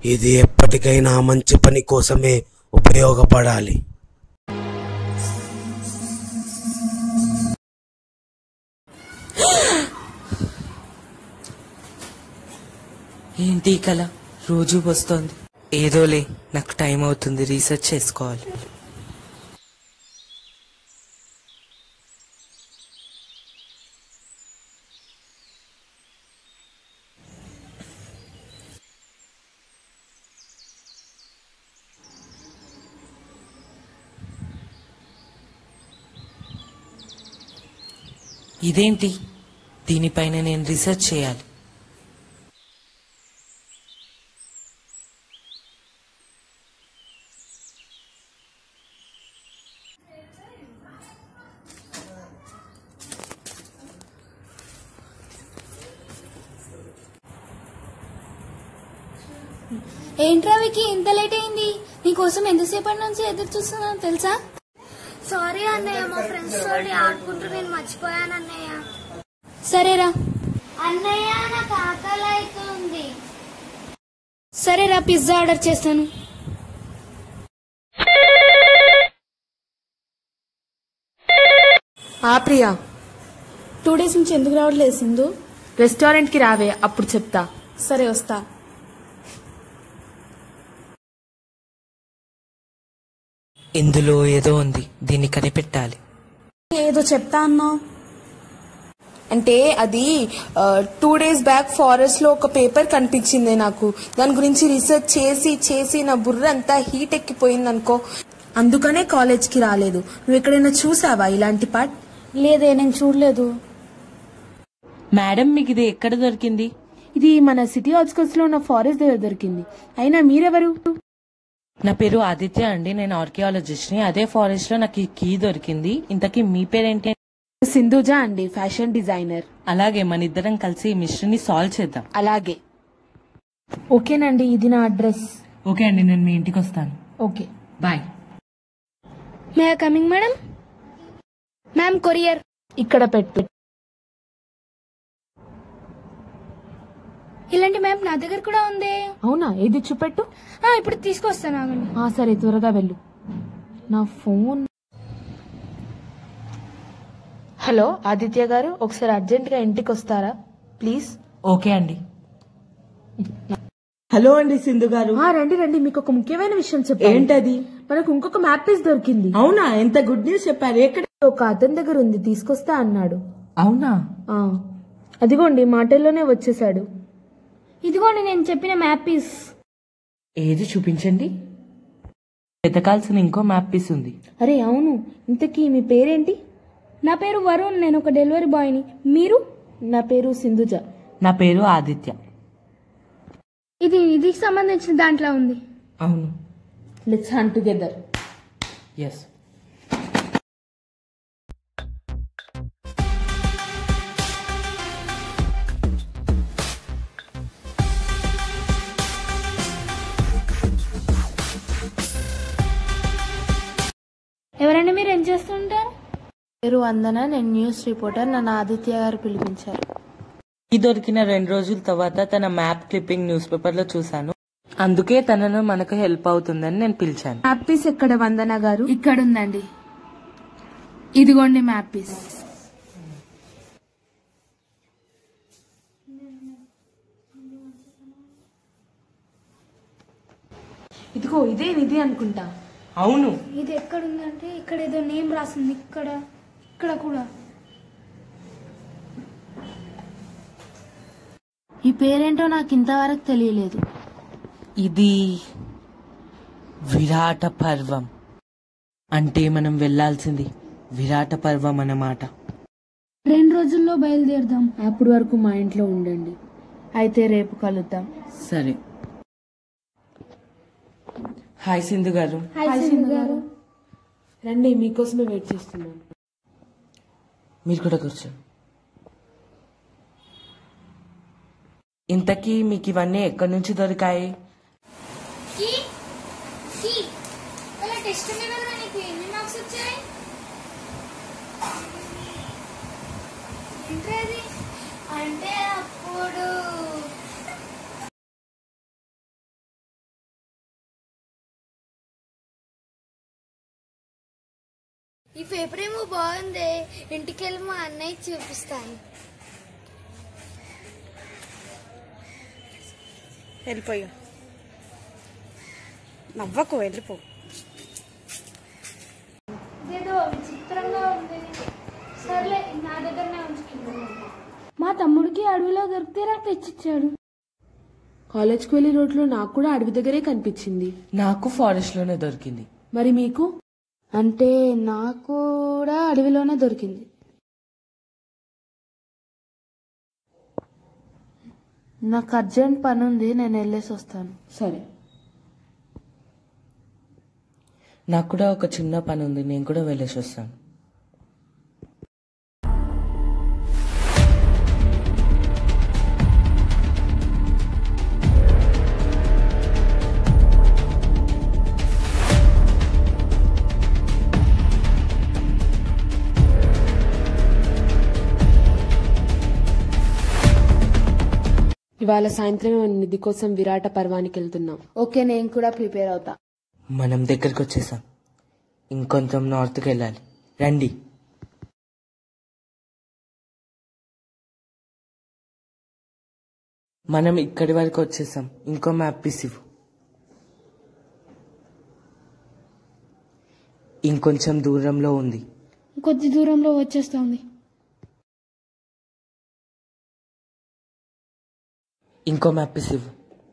ఇది ఎప్పటికైనా మంచి పని కోసమే ఉపయోగపడాలి ఏంటి ఈ కళ రోజు వస్తోంది ఏదోలే నాకు టైం అవుతుంది రీసెర్చ్ చేసుకోవాలి ఇదేంటి దీనిపైన నేను రీసెర్చ్ చేయాలి ఏంట్రా వికి ఇంత లేట్ అయింది నీకోసం ఎంతసేపటి నుంచి ఎదురు చూస్తున్నాను తెలుసా సారీ అన్నయ్య మా ఫ్రెండ్స్ తోటి ఆడుకుంటూ నేను మర్చిపోయాను అన్నయ్య సరేరా అన్నయ్య నాకు ఆకలి అవుతుంది సరేరా పిజ్జా ఆర్డర్ చేస్తాను ఆ ప్రియా టూ డేస్ నుంచి ఎందుకు రావట్లేదు సింధు రెస్టారెంట్ కి రావే అప్పుడు చెప్తా సరే వస్తా ఇందులో ఏదో ఉంది దీన్ని కనిపెట్టాలి ఏదో చెప్తా అన్నావు అంటే అది టూ డేస్ బ్యాక్ ఫారెస్ట్ లో ఒక పేపర్ కనిపించింది నాకు దాని గురించి రీసెర్చ్ చేసి చేసి నా బుర్ర అంతా హీట్ ఎక్కిపోయింది అనుకో అందుకనే కాలేజ్ కి రాలేదు నువ్వు ఎక్కడైనా చూసావా ఇలాంటి పార్ట్ లేదే నేను చూడలేదు మేడం మీకు ఇది ఎక్కడ దొరికింది ఇది మన సిటీ అవుట్స్కట్స్ లో ఉన్న ఫారెస్ట్ దగ్గర దొరికింది అయినా మీరెవరు నా పేరు ఆదిత్య అండి నేను ఆర్కియాలజిస్ట్ ని అదే ఫారెస్ట్ లో నాకు ఈ కీ దొరికింది ఇంతకీ మీ పేరేంటి సింధుజ అండి ఫ్యాషన్ డిజైనర్ అలాగే మన ఇద్దరం కలిసి ఈ మిస్టరీని సాల్వ్ చేద్దాం అలాగే ఓకేనండి ఇది నా అడ్రస్ ఓకే అండి నేను మీ ఇంటికి వస్తాను okay bye may coming madam ma'am courier ఇక్కడ పెట్టు ఇలాంటి మ్యాప్ నా దగ్గర కూడా ఉంది అవునా ఏది చూపెట్టు ఆ, ఇప్పుడు తీసుకొస్తాను ఆగండి ఆ సరే త్వరగా వెళ్ళు నా ఫోన్ హలో ఆదిత్య గారు ఒకసారి అర్జెంట్ గా ఇంటికి వస్తారా ప్లీజ్ ఓకే అండి హలో అండి సింధు గారు ఆ, రండి రండి మీకు ఒక ముఖ్యమైన విషయం చెప్పాలి ఏంటది మనకు ఇంకొక మ్యాప్ పీస్ దొరికింది అవునా ఎంత గుడ్ న్యూస్ చెప్పారు ఎక్కడ ఒక అతని దగ్గర ఉంది తీసుకొస్తా అన్నాడు అవునా ఆ, అదిగోండి మాటల్లోనే వచ్చేసాడు ఇదిగోండి నేను చెప్పిన మ్యాప్ పీస్ ఏది చూపించండి వెతకాల్సిన ఇంకో మ్యాప్ పీస్ ఉంది అరే అవును ఇంతకీ మీ పేరేంటి నా పేరు వరుణ్ నేను ఒక డెలివరీ బాయ్ని మీరు నా పేరు సింధుజ నా పేరు ఆదిత్య ఇది ఇది సంబంధించిన దాంట్లో ఉంది అవును లెట్స్ హన్ టుగెదర్ ఎస్ ఎవరండి మీరు ఏం చేస్తుంటారు పేరు వందన నేను న్యూస్ రిపోర్టర్ నన్ను ఆదిత్య గారు పిలిపించారు ఈ దొరికిన రెండు రోజుల తర్వాత తన మ్యాప్ క్లిప్పింగ్ న్యూస్ పేపర్ లో చూశాను అందుకే తనను మనకు హెల్ప్ అవుతుందని నేను పిలిచాను మ్యాప్ పీస్ ఎక్కడ వందన గారు ఇక్కడ ఉందండి ఇదిగోండి మ్యాప్ పీస్ ఇదిగో ఇదే ఇది అనుకుంటా అవును ఇది ఎక్కడ ఉందంటే ఇక్కడ ఏదో నేమ్ రాసింది ఇక్కడ ఇక్కడ కూడా ఈ పేరేంటో నాకు ఇంతవరకు తెలియలేదు ఇది విరాట పర్వం అంటే మనం వెళ్ళాల్సింది విరాట పర్వం అన్నమాట రెండు రోజుల్లో బయలుదేరదాం అప్పటి వరకు మా ఇంట్లో ఉండండి అయితే రేపు కలుద్దాం సరే హాయ్ సింధు గారు గారు రండి మీకోసమే వెయిట్ చేస్తున్నాను మీరు కూడా కూర్చోండి ఇంతకీ మీకు ఇవన్నీ ఎక్కడి నుంచి దొరికాయి టెస్ట్ ఉంది కదా నీకు ఎన్ని మార్క్స్ వచ్చాయి ఏంటది అంటే అప్పుడు ఈ పేపర్ ఏమో బాగుంది ఇంటికి వెళ్ళి మా అన్నయ్య చూపిస్తాను వెళ్ళిపోయా నవ్వకు వెళ్ళిపో ఇదేదో విచిత్రంగా ఉంది సర్లే నా దగ్గరనే ఉంచుకుంటాను మా తమ్ముడికి అడవిలో దొరికితే నాకు తెచ్చిచ్చాడు కాలేజ్కి వెళ్ళే రోడ్లో నాకు కూడా అడవి దగ్గరే కనిపించింది నాకు ఫారెస్ట్ లోనే దొరికింది మరి మీకు అంటే నాకు కూడా అడవిలోనే దొరికింది నాకు అర్జెంట్ పని ఉంది నేను వెళ్ళేసి వస్తాను సరే నాకు కూడా ఒక చిన్న పని ఉంది నేను కూడా వెళ్ళేసి వస్తాను ఇవాళ సాయంత్రం నిధి కోసం విరాట పర్వానికి వెళ్తున్నాం ఓకే నేను కూడా ప్రిపేర్ అవుతా మనం దగ్గరికి వచ్చేసాం ఇంకొంచెం నార్త్కి వెళ్ళాలి రండి మనం ఇక్కడి వరకు వచ్చేసాం ఇంకో మ్యాప్ పీస్ ఇవ్వు ఇంకొంచెం దూరంలో ఉంది కొద్ది దూరంలో వచ్చేస్తోంది ఇంకో మ్యాప్ పీస్ ఇవ్వు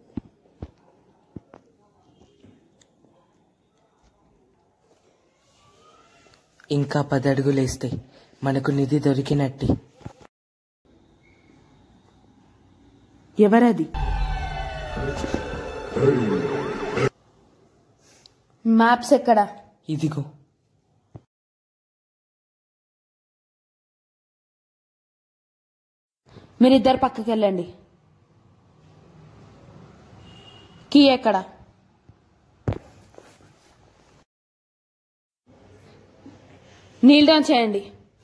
ఇంకా పది అడుగులు వేస్తే మనకు నిధి దొరికినట్టే ఎవరది మ్యాప్స్ ఎక్కడ ఇదిగో మీరిద్దరు పక్కకి వెళ్ళండి కీ ఎక్కడ నీల్ డౌన్ చేయండి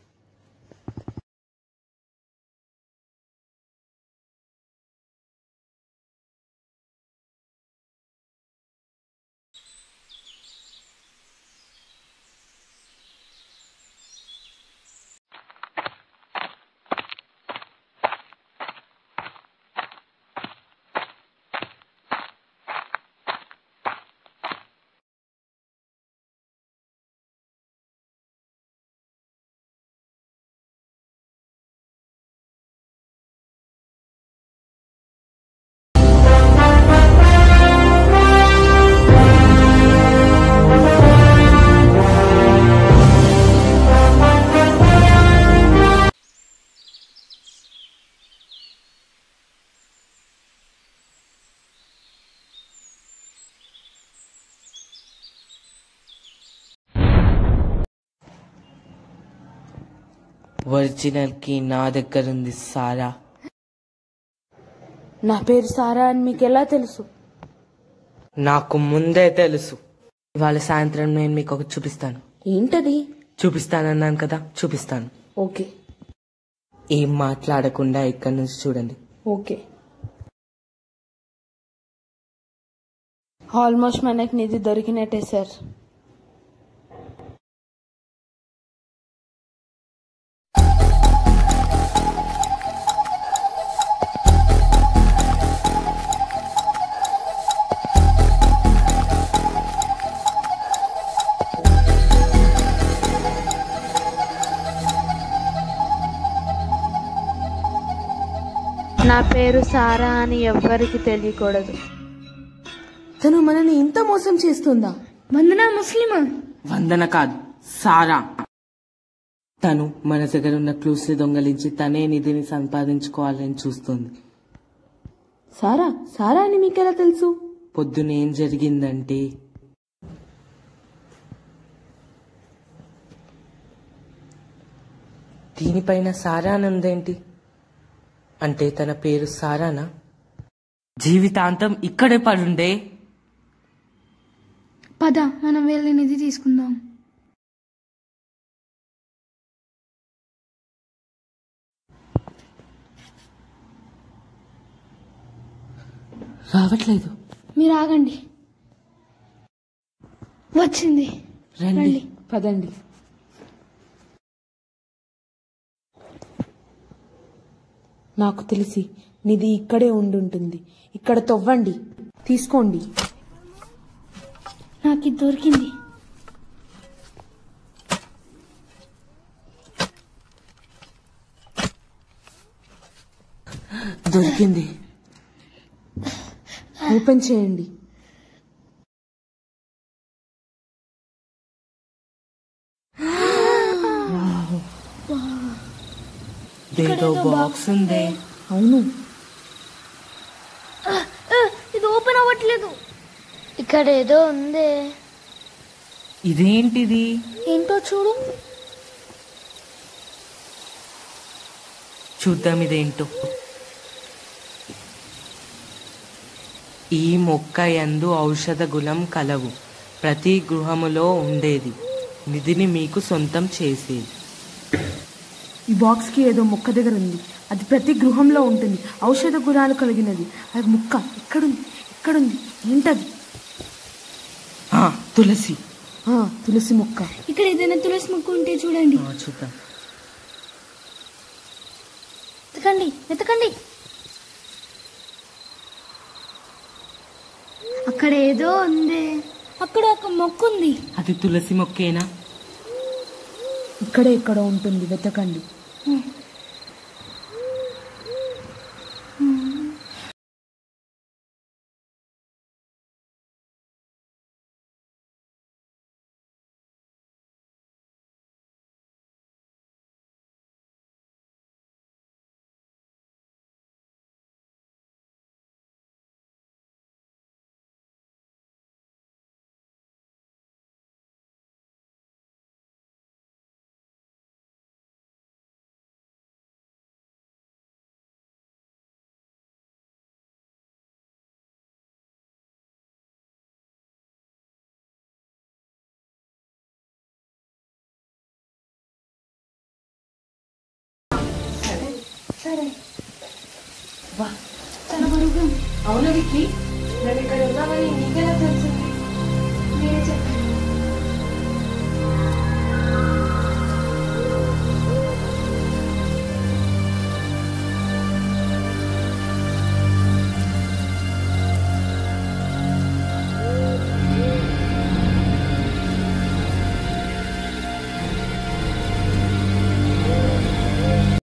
ఒరిజినల్ కి నా దగ్గర ఉంది సారా నా పేరు సారా అని మీకు ఎలా తెలుసు నాకు ముందే తెలుసు ఇవాళ సాయంత్రం నేను మీకు ఒకటి చూపిస్తాను ఏంటది చూపిస్తానన్నాను కదా చూపిస్తాను ఓకే ఏం మాట్లాడకుండా ఇక్కడి నుంచి చూడండి ఓకే ఆల్మోస్ట్ మనకి నిధి దొరికినట్టే సార్ నా పేరు సారా అని ఎవ్వరికి తెలియకూడదు తను మనని ఇంత మోసం చేస్తుందా వందనా ముస్లిమా వందన కాదు సారా తను మన దగ్గర ఉన్న క్లూస్ ని దొంగలించి తనే నిధిని సంపాదించుకోవాలని చూస్తుంది సారా సారా అని మీకెలా తెలుసు పొద్దున ఏం జరిగిందంటే దీనిపైన సారా అని ఉందేంటి అంటే తన పేరు సారానా జీవితాంతం ఇక్కడే పడుండే పద మనం వెళ్ళి నిధి తీసుకుందాం రావట్లేదు మీరు ఆగండి వచ్చింది రండి పదండి నాకు తెలిసి నిధి ఇక్కడే ఉండుంటుంది ఇక్కడ తవ్వండి తీసుకోండి నాకు ఇది దొరికింది దొరికింది ఓపెన్ చేయండి ఏదో బాక్స్ ఉంది అవును ఇది ఓపెన్ అవ్వట్లేదు ఇక్కడ ఏదో ఉంది ఇదేంటిది ఏంటో చూడు చూద్దాం ఇదేంటో ఈ మొక్క యందు ఔషధ గుణం కలవు ప్రతి గృహములో ఉండేది నిధిని మీకు సొంతం చేసేది ఈ బాక్స్ కి ఏదో మొక్క దగ్గర ఉంది అది ప్రతి గృహంలో ఉంటుంది ఔషధ గుణాలు కలిగినది అది ముక్క ఎక్కడుంది ఎక్కడుంది ఏంటది ఆ, తులసి ఆ, తులసి మొక్క ఇక్కడ ఏదైనా తులసి మొక్క ఉంటే చూడండి ఆ, చూద్దాం వెతకండి వెతకండి అక్కడ ఏదో ఉంది అక్కడ ఒక మొక్క ఉంది అది తులసి మొక్కేనా ఇక్కడే ఎక్కడో ఉంటుంది వెతకండి అవును విక్కి నేను ఇక్కడ ఉన్నామని నీకెలా తెలిసింది మీరే చెప్పండి